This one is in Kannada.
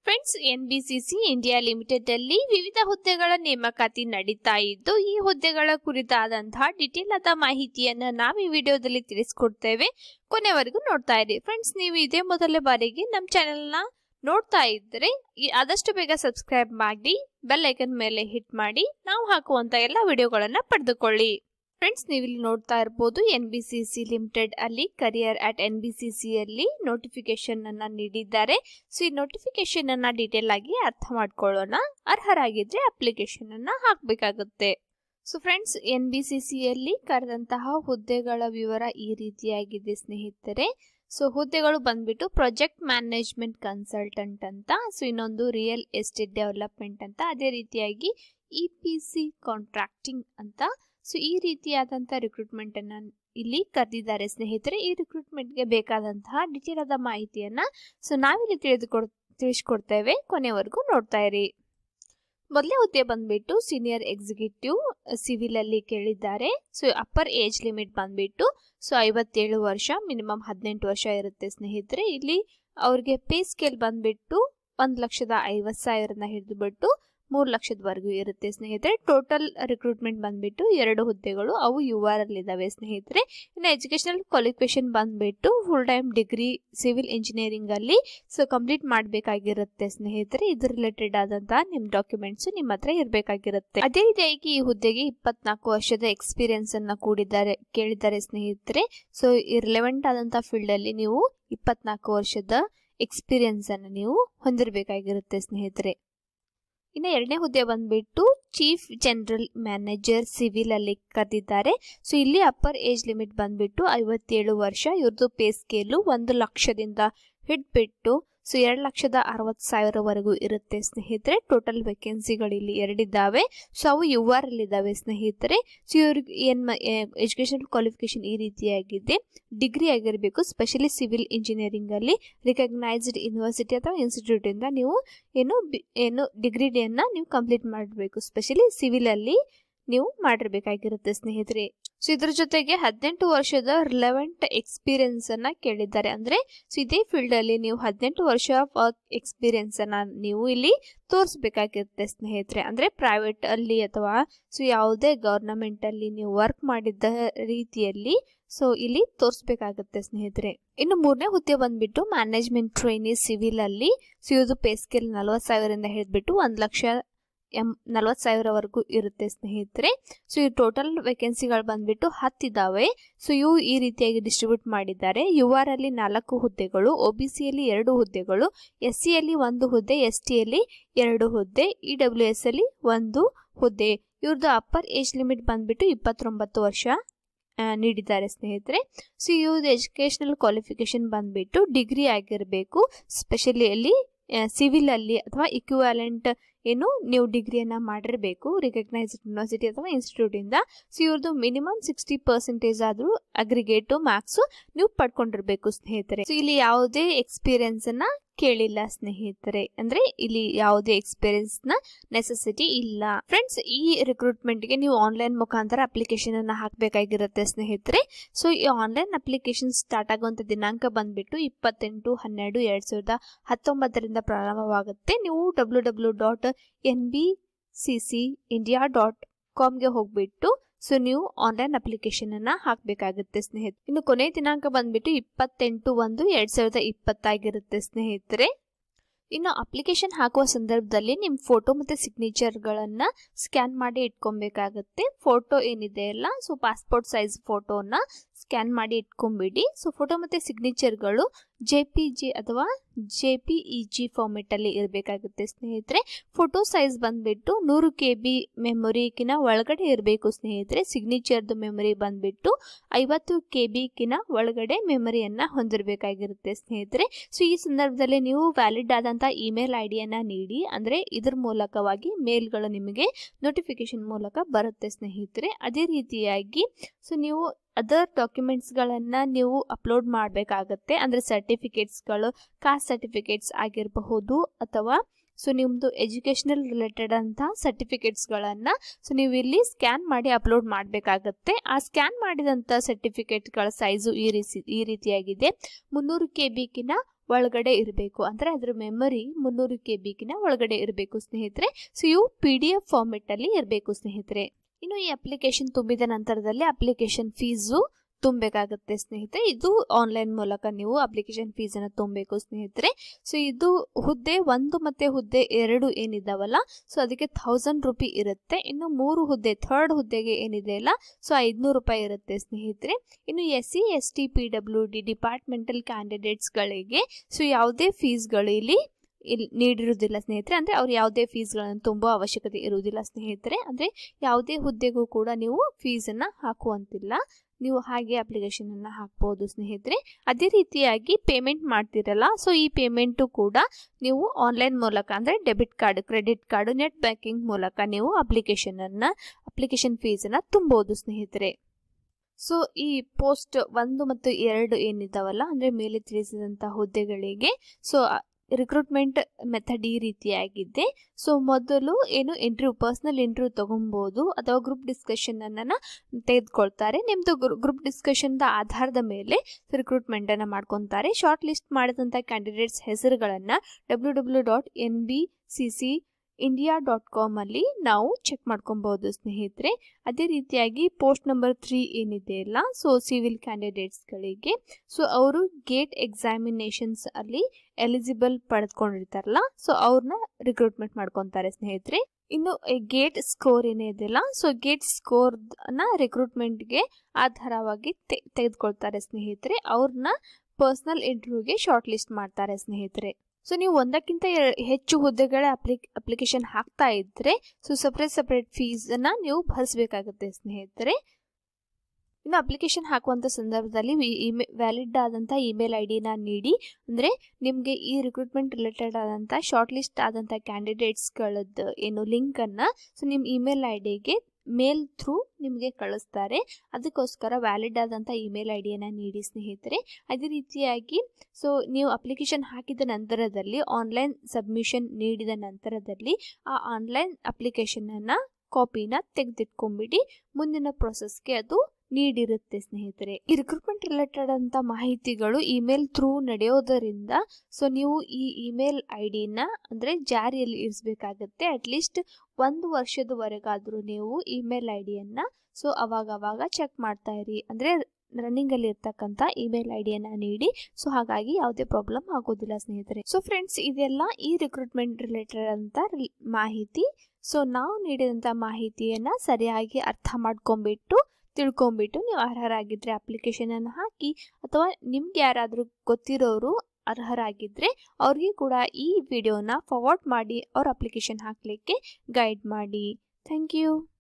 ಫ್ರೆಂಡ್ಸ್ ಎನ್ಬಿಸಿಸಿ ಇಂಡಿಯಾ ಲಿಮಿಟೆಡ್ ಅಲ್ಲಿ ವಿವಿಧ ಹುದ್ದೆಗಳ ನೇಮಕಾತಿ ನಡೀತಾ ಇದ್ದು ಈ ಹುದ್ದೆಗಳ ಕುರಿತಾದಂತಹ ಡೀಟೇಲ್ ಆದ ಮಾಹಿತಿಯನ್ನ ನಾವು ಈ ವಿಡಿಯೋದಲ್ಲಿ ತಿಳಿಸ್ಕೊಡ್ತೇವೆ ಕೊನೆವರೆಗೂ ನೋಡ್ತಾ ಇರಿ ಫ್ರೆಂಡ್ಸ್ ನೀವು ಇದೇ ಮೊದಲ ಬಾರಿಗೆ ನಮ್ಮ ಚಾನೆಲ್ ನ ನೋಡ್ತಾ ಇದ್ರೆ ಈ- ಆದಷ್ಟು ಬೇಗ ಸಬ್ಸ್ಕ್ರೈಬ್ ಮಾಡಿ ಬೆಲ್ ಐಕನ್ ಮೇಲೆ ಹಿಟ್ ಮಾಡಿ ನಾವು ಹಾಕುವಂತ ಎಲ್ಲ ವಿಡಿಯೋಗಳನ್ನ ಪಡೆದುಕೊಳ್ಳಿ ಫ್ರೆಂಡ್ಸ್ ನೀವು ಇಲ್ಲಿ ನೋಡ್ತಾ ಇರಬಹುದು N B C C limited ಅಲ್ಲಿ career at N B C C ಅಲ್ಲಿ ನೋಟಿಫಿಕೇಶನ್ ಅನ್ನ ನೀಡಿದ್ದಾರೆ ಸೊ ಈ ನೋಟಿಫಿಕೇಶನ್ ಅನ್ನ ಡೀಟೇಲ್ ಆಗಿ ಅರ್ಥ ಮಾಡ್ಕೊಳ್ಳೋಣ ಅರ್ಹರಾಗಿದ್ರೆ ಅಪ್ಲಿಕೇಶನ್ ಅನ್ನ ಹಾಕಬೇಕಾಗುತ್ತೆ so friends N B C ಸಿಯಲ್ಲಿ ಕರೆದಂತಹ ಹುದ್ದೆಗಳ ವಿವರ ಈ ರೀತಿಯಾಗಿದೆ ಸ್ನೇಹಿತರೆ ಸೊ ಹುದ್ದೆಗಳು ಬಂದ್ಬಿಟ್ಟು ಪ್ರಾಜೆಕ್ಟ್ ಮ್ಯಾನೇಜ್ಮೆಂಟ್ ಕನ್ಸಲ್ಟೆಂಟ್ ಅಂತ ಸೊ ಇನ್ನೊಂದು ರಿಯಲ್ ಎಸ್ಟೇಟ್ ಡೆವಲಪ್ಮೆಂಟ್ ಅಂತ ಅದೇ ರೀತಿಯಾಗಿ ಇ ಪಿ ಸಿ ಕಾಂಟ್ರಾಕ್ಟಿಂಗ್ ಅಂತ ಸೊ ಈ ರೀತಿಯಾದಂಥ ರಿಕ್ರೂಟ್ಮೆಂಟ್ ಅನ್ನ ಇಲ್ಲಿ ಕರೆದಿದ್ದಾರೆ ಸ್ನೇಹಿತರೆ ಈ ರಿಕ್ರೂಟ್ಮೆಂಟ್ಗೆ ಬೇಕಾದಂತಹ ಡೀಟೇಲ್ ಆದ ಮಾಹಿತಿಯನ್ನ ಸೊ ನಾವಿಲ್ಲಿ ತಿಳಿದುಕೊಡ್ ತಿಳಿಸ್ಕೊಡ್ತೇವೆ ಕೊನೆವರೆಗೂ ನೋಡ್ತಾ ಇರಿ ಮೊದಲೇ ಹುದ್ದೆ ಬಂದ್ಬಿಟ್ಟು ಸೀನಿಯರ್ ಎಕ್ಸಿಕ್ಯೂಟಿವ್ ಸಿವಿಲ್ ಅಲ್ಲಿ ಕೇಳಿದ್ದಾರೆ ಸೊ ಅಪ್ಪರ್ ಏಜ್ ಲಿಮಿಟ್ ಬಂದ್ಬಿಟ್ಟು ಸೊ ಐವತ್ತೇಳು ವರ್ಷ ಮಿನಿಮಮ್ ಹದಿನೆಂಟು ವರ್ಷ ಇರುತ್ತೆ ಸ್ನೇಹಿತರೆ ಇಲ್ಲಿ ಅವ್ರಿಗೆ ಪೇ ಸ್ಕೇಲ್ ಬಂದ್ಬಿಟ್ಟು ಒಂದು ಲಕ್ಷದ ಐವತ್ತು ಸಾವಿರನ ಹಿಡಿದುಬಿಟ್ಟು ಮೂರು ಲಕ್ಷದವರೆಗೂ ಇರುತ್ತೆ ಸ್ನೇಹಿತರೆ ಟೋಟಲ್ ರಿಕ್ರೂಟ್ಮೆಂಟ್ ಬಂದ್ಬಿಟ್ಟು ಎರಡು ಹುದ್ದೆಗಳು ಅವು ಯು ಆರ್ ಅಲ್ಲಿ ಇದಾವೆ ಸ್ನೇಹಿತರೆ ಇನ್ನು ಎಜುಕೇಶನಲ್ ಕ್ವಾಲಿಫಿಕೇಶನ್ ಬಂದ್ಬಿಟ್ಟು full time degree civil engineering ಅಲ್ಲಿ ಸೊ ಕಂಪ್ಲೀಟ್ ಮಾಡಬೇಕಾಗಿರುತ್ತೆ ಸ್ನೇಹಿತರೆ ಇದ್ರ ರಿಲೇಟೆಡ್ ಆದಂತಹ ನಿಮ್ ಡಾಕ್ಯುಮೆಂಟ್ಸ್ ನಿಮ್ಮ ಹತ್ರ ಇರಬೇಕಾಗಿರುತ್ತೆ ಅದೇ ರೀತಿಯಾಗಿ ಈ ಹುದ್ದೆಗೆ ಇಪ್ಪತ್ನಾಲ್ಕು ವರ್ಷದ ಎಕ್ಸ್ಪೀರಿಯನ್ಸ್ ಅನ್ನ ಕೂಡಿದ್ದಾರೆ ಕೇಳಿದ್ದಾರೆ ಸ್ನೇಹಿತರೆ ಸೊ ರಿಲೆವೆಂಟ್ ಆದಂತಹ ಫೀಲ್ಡ್ ಅಲ್ಲಿ ನೀವು ಇಪ್ಪತ್ನಾಲ್ಕು ವರ್ಷದ ಎಕ್ಸ್ಪೀರಿಯನ್ಸ್ ಅನ್ನ ನೀವು ಹೊಂದಿರಬೇಕಾಗಿರುತ್ತೆ ಸ್ನೇಹಿತರೆ ಇನ್ನು ಎರಡನೇ ಹುದ್ದೆ ಬಂದ್ಬಿಟ್ಟು ಚೀಫ್ ಜನರಲ್ ಮ್ಯಾನೇಜರ್ ಸಿವಿಲ್ ಅಲ್ಲಿ ಕರೆದಿದ್ದಾರೆ ಸೊ ಇಲ್ಲಿ ಅಪ್ಪರ್ ಏಜ್ ಲಿಮಿಟ್ ಬಂದ್ಬಿಟ್ಟು ಐವತ್ತೇಳು ವರ್ಷ ಇವ್ರದ್ದು ಪೇ ಸ್ಕೇಲು ಒಂದು ಲಕ್ಷದಿಂದ ಹಿಡ್ಬಿಟ್ಟು ಸೊ ಎರಡು ಲಕ್ಷದ ಅರವತ್ತು ಸಾವಿರವರೆಗೂ ಇರುತ್ತೆ ಸ್ನೇಹಿತರೆ ಟೋಟಲ್ ವೇಕೆನ್ಸಿಗಳು ಇಲ್ಲಿ ಎರಡಿದ್ದಾವೆ ಸೊ ಅವು ಯು ಆರ್ ಅಲ್ಲಿ ಇದ್ದಾವೆ ಸ್ನೇಹಿತರೆ ಸೊ ಇವ್ರಿಗೆ ಏನ್ ಎಜುಕೇಶನ್ ಕ್ವಾಲಿಫಿಕೇಶನ್ ಈ ರೀತಿಯಾಗಿದೆ ಡಿಗ್ರಿ ಆಗಿರಬೇಕು ಸ್ಪೆಷಲಿ ಸಿವಿಲ್ ಇಂಜಿನಿಯರಿಂಗ್ ಅಲ್ಲಿ ರಿಕಗ್ನೈಸ್ಡ್ ಯೂನಿವರ್ಸಿಟಿ ಅಥವಾ ಇನ್ಸ್ಟಿಟ್ಯೂಟ್ ಇಂದ ನೀವು ಏನು ಬಿ- ಏನು ಡಿಗ್ರಿ ಡೇನ ನೀವು ಕಂಪ್ಲೀಟ್ ಮಾಡಬೇಕು ಸ್ಪೆಷಲಿ ಸಿವಿಲ್ ಅಲ್ಲಿ ನೀವು ಮಾಡಿರ್ಬೇಕಾಗಿರುತ್ತೆ ಸ್ನೇಹಿತರೆ ಸೊ ಇದ್ರ ಜೊತೆಗೆ ಹದಿನೆಂಟು ವರ್ಷದ ರಿಲೆವೆಂಟ್ ಎಕ್ಸ್ಪೀರಿಯನ್ಸ್ ಅನ್ನ ಕೇಳಿದ್ದಾರೆ ಅಂದ್ರೆ ಸೊ ಇದೇ ಫೀಲ್ಡ್ ಅಲ್ಲಿ ನೀವು ಹದಿನೆಂಟು ವರ್ಷ ವರ್ಕ್ ಎಕ್ಸ್ಪೀರಿಯನ್ಸ್ ಅನ್ನ ನೀವು ಇಲ್ಲಿ ತೋರಿಸ್ಬೇಕಾಗಿರುತ್ತೆ ಸ್ನೇಹಿತರೆ ಅಂದ್ರೆ ಪ್ರೈವೇಟ್ ಅಲ್ಲಿ ಅಥವಾ ಸೊ ಯಾವುದೇ ಗವರ್ನಮೆಂಟ್ ಅಲ್ಲಿ ನೀವು ವರ್ಕ್ ಮಾಡಿದ್ದ ರೀತಿಯಲ್ಲಿ ಸೊ ಇಲ್ಲಿ ತೋರಿಸ್ಬೇಕಾಗುತ್ತೆ ಸ್ನೇಹಿತರೆ ಇನ್ನು ಮೂರನೇ ಹುದ್ದೆ ಬಂದ್ಬಿಟ್ಟು ಮ್ಯಾನೇಜ್ಮೆಂಟ್ ಟ್ರೈನಿ ಸಿವಿಲ್ ಅಲ್ಲಿ ಸೊ ಇದು ಪೇ ಸ್ಕೇಲ್ ನಲ್ವತ್ತು ಸಾವಿರದಿಂದ ಹಿಡಿದ್ಬಿಟ್ಟು ಒಂದು ಲಕ್ಷ ಎಂ ನಲ್ವತ್ತು ಸಾವಿರವರೆಗೂ ಇರುತ್ತೆ ಸ್ನೇಹಿತರೆ ಸೊ ಈ ಟೋಟಲ್ ವೇಕೆನ್ಸಿಗಳು ಬಂದ್ಬಿಟ್ಟು ಹತ್ತಿದ್ದಾವೆ ಸೊ ಇವು ಈ ರೀತಿಯಾಗಿ ಡಿಸ್ಟ್ರಿಬ್ಯೂಟ್ ಮಾಡಿದ್ದಾರೆ ಯು ಆರ್ ಅಲ್ಲಿ ನಾಲ್ಕು ಹುದ್ದೆಗಳು ಒ ಬಿ ಸಿಯಲ್ಲಿ ಎರಡು ಹುದ್ದೆಗಳು ಎಸ್ ಸಿಯಲ್ಲಿ ಒಂದು ಹುದ್ದೆ ಎಸ್ ಟಿಯಲ್ಲಿ ಎರಡು ಹುದ್ದೆ ಇ ಡಬ್ಲ್ಯೂ ಎಸ್ ಅಲ್ಲಿ ಒಂದು ಹುದ್ದೆ ಇವ್ರದ್ದು ಅಪ್ಪರ್ ಏಜ್ ಲಿಮಿಟ್ ಬಂದ್ಬಿಟ್ಟು ಇಪ್ಪತ್ತೊಂಬತ್ತು ವರ್ಷ ಆ, ನೀಡಿದ್ದಾರೆ ಸ್ನೇಹಿತರೆ ಸೊ ಇವ್ರದ್ದು ಎಜುಕೇಶನಲ್ ಕ್ವಾಲಿಫಿಕೇಶನ್ ಬಂದ್ಬಿಟ್ಟು ಡಿಗ್ರಿ ಆಗಿರಬೇಕು ಸ್ಪೆಷಲಿ ಅಲ್ಲಿ ಸಿವಿಲ್ ಅಲ್ಲಿ ಅಥವಾ ಇಕ್ವಿವಾಲೆಂಟ್ ಏನು ನೀವು ಡಿಗ್ರಿಯನ್ನ ಮಾಡಿರಬೇಕು ರಿಕಗ್ನೈಸ್ಡ್ ಯೂನಿವರ್ಸಿಟಿ ಅಥವಾ ಇನ್ಸ್ಟಿಟ್ಯೂಟ್ ಇಂದ ಸೊ ಇವ್ರದ್ದು ಮಿನಿಮಮ್ ಸಿಕ್ಸ್ಟಿ ಪರ್ಸೆಂಟೇಜ್ ಆದ್ರೂ ಅಗ್ರಿಗೇಟ್ ಮಾರ್ಕ್ಸ್ ನೀವು ಪಡ್ಕೊಂಡಿರ್ಬೇಕು ಸ್ನೇಹಿತರೆ ಸೊ ಇಲ್ಲಿ ಯಾವುದೇ ಎಕ್ಸ್ಪೀರಿಯನ್ಸ್ ಅನ್ನ ಕೇಳಿಲ್ಲ ಸ್ನೇಹಿತರೆ ಅಂದ್ರೆ ಇಲ್ಲಿ ಯಾವುದೇ ಎಕ್ಸ್ಪೀರಿಯನ್ಸ್ ನ ನೆಸೆಸಿಟಿ ಇಲ್ಲ ಫ್ರೆಂಡ್ಸ್ ಈ ರಿಕ್ರೂಟ್ಮೆಂಟ್ ಗೆ ನೀವು ಆನ್ಲೈನ್ ಮುಖಾಂತರ ಅಪ್ಲಿಕೇಶನ್ ಅನ್ನ ಹಾಕಬೇಕಾಗಿರುತ್ತೆ ಸ್ನೇಹಿತರೆ ಸೊ ಈ ಆನ್ಲೈನ್ ಅಪ್ಲಿಕೇಶನ್ ಸ್ಟಾರ್ಟ್ ಆಗುವಂತ ದಿನಾಂಕ ಬಂದ್ಬಿಟ್ಟು ಇಪ್ಪತ್ತೆಂಟು ಹನ್ನೆರಡು ಎರಡ್ ಸಾವಿರದ ಹತ್ತೊಂಬತ್ತರಿಂದ ಪ್ರಾರಂಭವಾಗುತ್ತೆ ನೀವು W W dot N B C C India dot ಕಾಮ್ಗೆ ಹೋಗ್ಬಿಟ್ಟು ಸೊ ನೀವು ಆನ್ಲೈನ್ ಅಪ್ಲಿಕೇಶನ್ ಅನ್ನ ಹಾಕಬೇಕಾಗುತ್ತೆ ಸ್ನೇಹಿತರೆ ಇನ್ನು ಕೊನೆ ದಿನಾಂಕ ಬಂದ್ಬಿಟ್ಟು ಇಪ್ಪತ್ತೆಂಟು ಒಂದು ಎರಡ್ ಸಾವಿರದ ಇಪ್ಪತ್ತಾಗಿರುತ್ತೆ ಸ್ನೇಹಿತರೆ ಇನ್ನು ಅಪ್ಲಿಕೇಶನ್ ಹಾಕುವ ಸಂದರ್ಭದಲ್ಲಿ ನಿಮ್ಮ ಫೋಟೋ ಮತ್ತೆ ಸಿಗ್ನೇಚರ್ಗಳನ್ನ ಸ್ಕ್ಯಾನ್ ಮಾಡಿ ಇಟ್ಕೊಬೇಕಾಗತ್ತೆ ಫೋಟೋ ಏನಿದೆ ಅಲ್ಲ ಸೊ ಪಾಸ್ಪೋರ್ಟ್ ಸೈಜ್ ಫೋಟೋನ ಸ್ಕ್ಯಾನ್ ಮಾಡಿ ಇಟ್ಕೊಂಬಿಡಿ ಸೊ ಫೋಟೋ ಮತ್ತೆ ಸಿಗ್ನೇಚರ್ಗಳು ಜೆ ಪಿ ಜಿ ಅಥವಾ J P E G format ಅಲ್ಲಿ ಇರಬೇಕಾಗುತ್ತೆ ಸ್ನೇಹಿತರೆ ಫೋಟೋ ಸೈಜ್ ಬಂದ್ಬಿಟ್ಟು ನೂರು ಕೆ ಬಿ ಮೆಮೊರಿಕಿನ ಒಳಗಡೆ ಇರಬೇಕು ಸ್ನೇಹಿತರೆ ಸಿಗ್ನೇಚರ್ದು ಮೆಮೊರಿ ಬಂದ್ಬಿಟ್ಟು ಐವತ್ತು ಕೆ ಬಿಕಿನ ಒಳಗಡೆ ಮೆಮೊರಿಯನ್ನ ಹೊಂದಿರಬೇಕಾಗಿರುತ್ತೆ ಸ್ನೇಹಿತರೆ ಸೊ ಈ ಸಂದರ್ಭದಲ್ಲಿ ನೀವು ವ್ಯಾಲಿಡ್ ಆದಂತಹ ಇಮೇಲ್ ಐ ಡಿಯನ್ನ ನೀಡಿ ಅಂದ್ರೆ ಇದ್ರ ಮೂಲಕವಾಗಿ ಮೇಲ್ಗಳು ನಿಮಗೆ ನೋಟಿಫಿಕೇಶನ್ ಮೂಲಕ ಬರುತ್ತೆ ಸ್ನೇಹಿತರೆ ಅದೇ ರೀತಿಯಾಗಿ ಸೊ ನೀವು ಅದರ್ ಡಾಕ್ಯುಮೆಂಟ್ಸ್ಗಳನ್ನ ನೀವು ಅಪ್ಲೋಡ್ ಮಾಡಬೇಕಾಗತ್ತೆ ಅಂದ್ರೆ ಸರ್ಟಿಫಿಕೇಟ್ಸ್ಗಳು ಕಾಸ್ಟ್ ಸರ್ಟಿಫಿಕೇಟ್ಸ್ ಆಗಿರಬಹುದು ಅಥವಾ ಸೊ ನಿಮ್ಮದು ಎಜುಕೇಷನಲ್ ರಿಲೇಟೆಡ್ ಅಂತ ಸರ್ಟಿಫಿಕೇಟ್ಸ್ಗಳನ್ನು ಸೊ ನೀವು ಇಲ್ಲಿ ಸ್ಕ್ಯಾನ್ ಮಾಡಿ ಅಪ್ಲೋಡ್ ಮಾಡಬೇಕಾಗತ್ತೆ ಆ ಸ್ಕ್ಯಾನ್ ಮಾಡಿದಂಥ ಸರ್ಟಿಫಿಕೇಟ್ಗಳ ಸೈಜು ಈ ರೀತಿ ಈ ರೀತಿಯಾಗಿದೆ ಮುನ್ನೂರು ಕೆ ಬಿಗಿನ ಒಳಗಡೆ ಇರಬೇಕು ಅಂದರೆ ಅದರ ಮೆಮರಿ ಮುನ್ನೂರು ಕೆ ಬಿಗಿನ ಒಳಗಡೆ ಇರಬೇಕು ಸ್ನೇಹಿತರೆ ಸೊ ಇವು ಪಿ ಡಿ ಎಫ್ ಫಾರ್ಮೆಟಲ್ಲಿ ಇರಬೇಕು ಸ್ನೇಹಿತರೆ ಇನ್ನು ಈ ಅಪ್ಲಿಕೇಶನ್ ತುಂಬಿದ ನಂತರದಲ್ಲಿ ಅಪ್ಲಿಕೇಶನ್ ಫೀಸು ತುಂಬಬೇಕಾಗುತ್ತೆ ಸ್ನೇಹಿತರೆ ಇದು ಆನ್ಲೈನ್ ಮೂಲಕ ನೀವು ಅಪ್ಲಿಕೇಶನ್ ಫೀಸನ್ನು ತುಂಬಬೇಕು ಸ್ನೇಹಿತರೆ ಸೊ ಇದು ಹುದ್ದೆ ಒಂದು ಮತ್ತು ಹುದ್ದೆ ಎರಡು ಏನಿದಾವಲ್ಲ ಸೊ ಅದಕ್ಕೆ ಥೌಸಂಡ್ ರುಪಿ ಇರುತ್ತೆ ಇನ್ನು ಮೂರು ಹುದ್ದೆ ಥರ್ಡ್ ಹುದ್ದೆಗೆ ಏನಿದೆ ಅಲ್ಲ ಸೊ ಐದುನೂರು ರೂಪಾಯಿ ಇರುತ್ತೆ ಸ್ನೇಹಿತರೆ ಇನ್ನು S C S T P W D departmental ಕ್ಯಾಂಡಿಡೇಟ್ಸ್ಗಳಿಗೆ ಸೊ ಯಾವುದೇ ಫೀಸ್ಗಳು ಇಲ್ಲಿ ಇಲ್ಲಿ ನೀಡಿರುವುದಿಲ್ಲ ಸ್ನೇಹಿತರೆ ಅಂದರೆ ಅವ್ರು ಯಾವುದೇ ಫೀಸ್ಗಳನ್ನು ತುಂಬೋ ಅವಶ್ಯಕತೆ ಇರುವುದಿಲ್ಲ ಸ್ನೇಹಿತರೆ ಅಂದರೆ ಯಾವುದೇ ಹುದ್ದೆಗೂ ಕೂಡ ನೀವು ಫೀಸನ್ನು ಹಾಕುವಂತಿಲ್ಲ ನೀವು ಹಾಗೆ ಅಪ್ಲಿಕೇಶನನ್ನು ಹಾಕ್ಬೋದು ಸ್ನೇಹಿತರೆ ಅದೇ ರೀತಿಯಾಗಿ ಪೇಮೆಂಟ್ ಮಾಡ್ತಿರಲ್ಲ ಸೊ ಈ ಪೇಮೆಂಟು ಕೂಡ ನೀವು ಆನ್ಲೈನ್ ಮೂಲಕ ಅಂದರೆ debit card credit card net banking ಮೂಲಕ ನೀವು ಅಪ್ಲಿಕೇಶನನ್ನು ಅಪ್ಲಿಕೇಶನ್ ಫೀಸನ್ನು ತುಂಬೋದು ಸ್ನೇಹಿತರೆ ಸೊ ಈ ಪೋಸ್ಟ್ ಒಂದು ಮತ್ತು ಎರಡು ಏನಿದ್ದಾವಲ್ಲ ಅಂದರೆ ಮೇಲೆ ತಿಳಿಸಿದಂಥ ಹುದ್ದೆಗಳಿಗೆ ಸೊ ರಿಕ್ರೂಟ್ಮೆಂಟ್ ಮೆಥಡ್ ಈ ರೀತಿಯಾಗಿದೆ ಸೊ ಮೊದಲು ಏನು ಇಂಟರ್ವ್ಯೂ ಪರ್ಸ್ನಲ್ ಇಂಟರ್ವ್ಯೂ ತೊಗೊಬೋದು ಅಥವಾ ಗ್ರೂಪ್ ಡಿಸ್ಕಷನನ್ನು ತೆಗೆದುಕೊಳ್ತಾರೆ ನಿಮ್ಮದು ಗ್ರೂಪ್ ಡಿಸ್ಕಷನ್ದ ಆಧಾರದ ಮೇಲೆ ರಿಕ್ರೂಟ್ಮೆಂಟನ್ನು ಮಾಡ್ಕೊತಾರೆ ಶಾರ್ಟ್ ಲಿಸ್ಟ್ ಮಾಡಿದಂಥ ಕ್ಯಾಂಡಿಡೇಟ್ಸ್ ಹೆಸರುಗಳನ್ನು W W dot N B C C India dot ಕಾಮಲ್ಲಿ ನಾವು ಚೆಕ್ ಮಾಡ್ಕೊಬೋದು ಸ್ನೇಹಿತರೆ ಅದೇ ರೀತಿಯಾಗಿ ಪೋಸ್ಟ್ ನಂಬರ್ ತ್ರೀ ಏನಿದೆ ಅಲ್ಲ ಸೊ ಸಿವಿಲ್ ಕ್ಯಾಂಡಿಡೇಟ್ಸ್ಗಳಿಗೆ ಸೊ ಅವರು ಗೇಟ್ ಎಕ್ಸಾಮಿನೇಷನ್ಸ್ ಅಲ್ಲಿ ಎಲಿಜಿಬಲ್ ಪಡೆದುಕೊಂಡಿರ್ತಾರಲ್ಲ ಸೊ ಅವ್ರನ್ನ ರಿಕ್ರೂಟ್ಮೆಂಟ್ ಮಾಡ್ಕೊತಾರೆ ಸ್ನೇಹಿತರೆ ಇನ್ನು ಗೇಟ್ ಸ್ಕೋರ್ ಏನಿದೆಯಲ್ಲ ಸೊ ಗೇಟ್ ಸ್ಕೋರ್ನ ರಿಕ್ರೂಟ್ಮೆಂಟ್ಗೆ ಆಧಾರವಾಗಿ ತೆಗೆದುಕೊಳ್ತಾರೆ ಸ್ನೇಹಿತರೆ ಅವ್ರನ್ನ ಪರ್ಸ್ನಲ್ ಇಂಟರ್ವ್ಯೂಗೆ ಶಾರ್ಟ್ ಲಿಸ್ಟ್ ಮಾಡ್ತಾರೆ ಸ್ನೇಹಿತರೆ ಸೊ ನೀವು ಒಂದಕ್ಕಿಂತ ಹೆಚ್ಚು ಹುದ್ದೆಗಳ ಅಪ್ಲಿಕ್ ಅಪ್ಲಿಕೇಶನ್ ಹಾಕ್ತಾ ಇದ್ರೆ ಸೊ ಸಪ್ರೇಟ್ ಸಪ್ರೇಟ್ ಫೀಸನ್ನು ನೀವು ಭರಿಸಬೇಕಾಗುತ್ತೆ ಸ್ನೇಹಿತರೆ ಇನ್ನು ಅಪ್ಲಿಕೇಶನ್ ಹಾಕುವಂಥ ಸಂದರ್ಭದಲ್ಲಿ ಇಮೇ ವ್ಯಾಲಿಡ್ ಆದಂಥ ಇಮೇಲ್ ಐ ಡಿನ ನೀಡಿ ಅಂದರೆ ನಿಮಗೆ ಈ ರಿಕ್ರೂಟ್ಮೆಂಟ್ ರಿಲೇಟೆಡ್ ಆದಂಥ ಶಾರ್ಟ್ ಲಿಸ್ಟ್ ಆದಂಥ ಕ್ಯಾಂಡಿಡೇಟ್ಸ್ಗಳದ್ದು ಏನು ಲಿಂಕನ್ನು ಸೊ ನಿಮ್ಮ ಇಮೇಲ್ ಐ ಡಿಗೆ ಮೇಲ್ ಥ್ರೂ ನಿಮಗೆ ಕಳಿಸ್ತಾರೆ ಅದಕ್ಕೋಸ್ಕರ ವ್ಯಾಲಿಡ್ ಆದಂಥ ಇಮೇಲ್ ಐ ಡಿಯನ್ನು ನೀಡಿ ಸ್ನೇಹಿತರೆ ಅದೇ ರೀತಿಯಾಗಿ ಸೊ ನೀವು ಅಪ್ಲಿಕೇಶನ್ ಹಾಕಿದ ನಂತರದಲ್ಲಿ ಆನ್ಲೈನ್ ಸಬ್ಮಿಷನ್ ನೀಡಿದ ನಂತರದಲ್ಲಿ ಆ ಆನ್ಲೈನ್ ಅಪ್ಲಿಕೇಶನನ್ನು ಕಾಪಿನ ತೆಗೆದಿಟ್ಕೊಂಡ್ಬಿಡಿ ಮುಂದಿನ ಪ್ರೊಸೆಸ್ಗೆ ಅದು ನೀಡಿರುತ್ತೆ ಸ್ನೇಹಿತರೆ ಈ ರಿಕ್ರೂಟ್ಮೆಂಟ್ ರಿಲೇಟೆಡ್ ಅಂತ ಮಾಹಿತಿಗಳು ಇಮೇಲ್ ಥ್ರೂ ನಡೆಯೋದರಿಂದ ಸೊ ನೀವು ಈ ಇಮೇಲ್ ಐ ಡಿನ ಅಂದರೆ ಜಾರಿಯಲ್ಲಿ ಇರಿಸಬೇಕಾಗತ್ತೆ ಅಟ್ಲೀಸ್ಟ್ ಒಂದು ವರ್ಷದವರೆಗಾದರೂ ನೀವು ಇಮೇಲ್ ಐ ಡಿಯನ್ನು ಸೊ ಅವಾಗ ಅವಾಗ ಚೆಕ್ ಮಾಡ್ತಾ ಇರಿ ಅಂದರೆ ರನ್ನಿಂಗಲ್ಲಿ ಇರ್ತಕ್ಕಂಥ ಇಮೇಲ್ ಐ ಡಿಯನ್ನು ನೀಡಿ ಸೊ ಹಾಗಾಗಿ ಯಾವುದೇ ಪ್ರಾಬ್ಲಮ್ ಆಗೋದಿಲ್ಲ ಸ್ನೇಹಿತರೆ ಸೊ ಫ್ರೆಂಡ್ಸ್ ಇದೆಲ್ಲ ಈ ರಿಕ್ರೂಟ್ಮೆಂಟ್ ರಿಲೇಟೆಡ್ ಅಂತ ಮಾಹಿತಿ ಸೊ ನಾವು ನೀಡಿದಂಥ ಮಾಹಿತಿಯನ್ನು ಸರಿಯಾಗಿ ಅರ್ಥ ಮಾಡ್ಕೊಂಬಿಟ್ಟು ತಿಳ್ಕೊಂಬಿಟ್ಟು ನೀವು ಅರ್ಹರಾಗಿದ್ದರೆ ಅಪ್ಲಿಕೇಶನನ್ನು ಹಾಕಿ ಅಥವಾ ನಿಮ್ಗೆ ಯಾರಾದರೂ ಗೊತ್ತಿರೋರು ಅರ್ಹರಾಗಿದ್ದರೆ ಅವ್ರಿಗೆ ಕೂಡ ಈ ವಿಡಿಯೋನ ಫಾರ್ವರ್ಡ್ ಮಾಡಿ ಅವ್ರ ಅಪ್ಲಿಕೇಶನ್ ಹಾಕಲಿಕ್ಕೆ ಗೈಡ್ ಮಾಡಿ ಥ್ಯಾಂಕ್ ಯು